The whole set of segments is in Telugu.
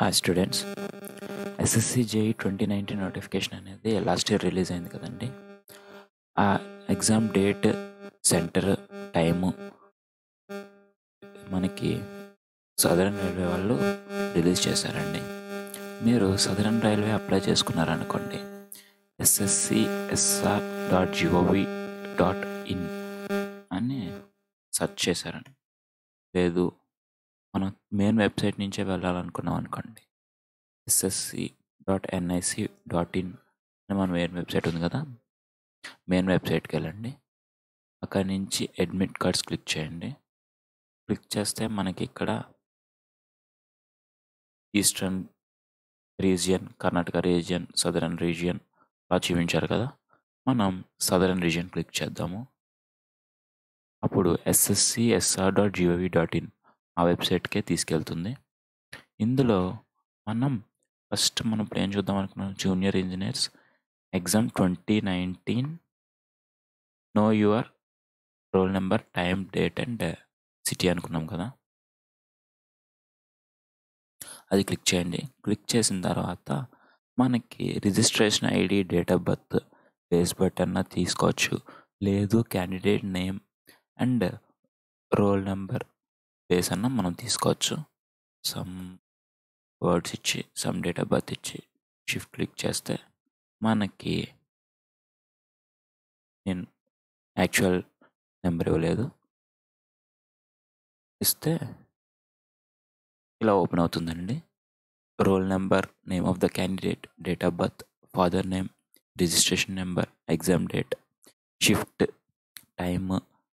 hi students SSC JE twenty nineteen notification అనేది లాస్ట్ ఇయర్ రిలీజ్ అయింది కదండి ఆ ఎగ్జామ్ డేట్ సెంటర్ టైము మనకి సదరన్ రైల్వే వాళ్ళు రిలీజ్ చేశారండి మీరు సదరన్ రైల్వే అప్లై చేసుకున్నారనుకోండి SSC SR dot GOV dot in అని సెర్చ్ చేశారండి లేదు మనం మెయిన్ వెబ్సైట్ నుంచే వెళ్ళాలనుకున్నాం అనుకోండి SSC dot NIC dot in అని మన మెయిన్ వెబ్సైట్ ఉంది కదా మెయిన్ వెబ్సైట్కి వెళ్ళండి అక్కడి నుంచి అడ్మిట్ కార్డ్స్ క్లిక్ చేయండి క్లిక్ చేస్తే మనకి ఇక్కడ eastern region Karnataka region southern region అలా చూపించారు కదా మనం సదరన్ రీజియన్ క్లిక్ చేద్దాము అప్పుడు SSC SR dot GOV dot in ఆ వెబ్సైట్కే తీసుకెళ్తుంది ఇందులో మనం ఫస్ట్ మనం ఇప్పుడు ఏం చూద్దాం అనుకున్నాం junior engineers exam twenty nineteen know your roll number time date and city అనుకున్నాం కదా అది క్లిక్ చేయండి క్లిక్ చేసిన తర్వాత మనకి registration ID date of birth base but అన్న తీసుకోవచ్చు లేదు candidate name and roll number base అన్న మనం తీసుకోవచ్చు సమ్ వర్డ్స్ ఇచ్చి సమ్ డేట్ ఆఫ్ బర్త్ ఇచ్చి షిఫ్ట్ క్లిక్ చేస్తే మనకి నేను యాక్చువల్ నెంబర్ ఇవ్వలేదు ఇస్తే ఇలా ఓపెన్ అవుతుందండి roll number name of the candidate date of birth father name registration number exam date shift time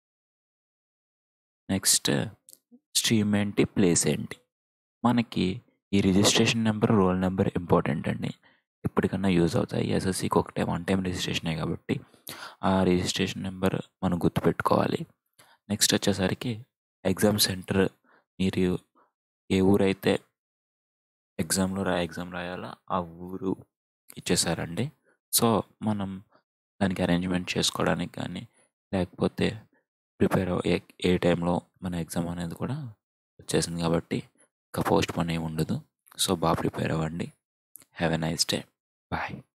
next stream ఏంటి ప్లేస్ ఏంటి మనకి ఈ registration number roll number important అండి ఎప్పటికన్నా యూజ్ అవుతాయి ఎస్ఎస్సికి ఒకటే వన్ టైం రిజిస్ట్రేషనే కాబట్టి ఆ రిజిస్ట్రేషన్ నెంబర్ మనం గుర్తుపెట్టుకోవాలి నెక్స్ట్ వచ్చేసరికి ఎగ్జామ్ సెంటర్ మీరు ఏ ఊరైతే ఎగ్జామ్లో రా ఎగ్జామ్ రాయాలో ఆ ఊరు ఇచ్చేసారండి సో మనం దానికి అరేంజ్మెంట్ చేసుకోవడానికి కానీ లేకపోతే ప్రిపేర్ ఏ ఏ టైంలో మన ఎగ్జామ్ అనేది కూడా వచ్చేసింది కాబట్టి ఇంకా పోస్ట్ పోన్ ఏమి ఉండదు సో బాగా ప్రిపేర్ అవ్వండి have a nice day bye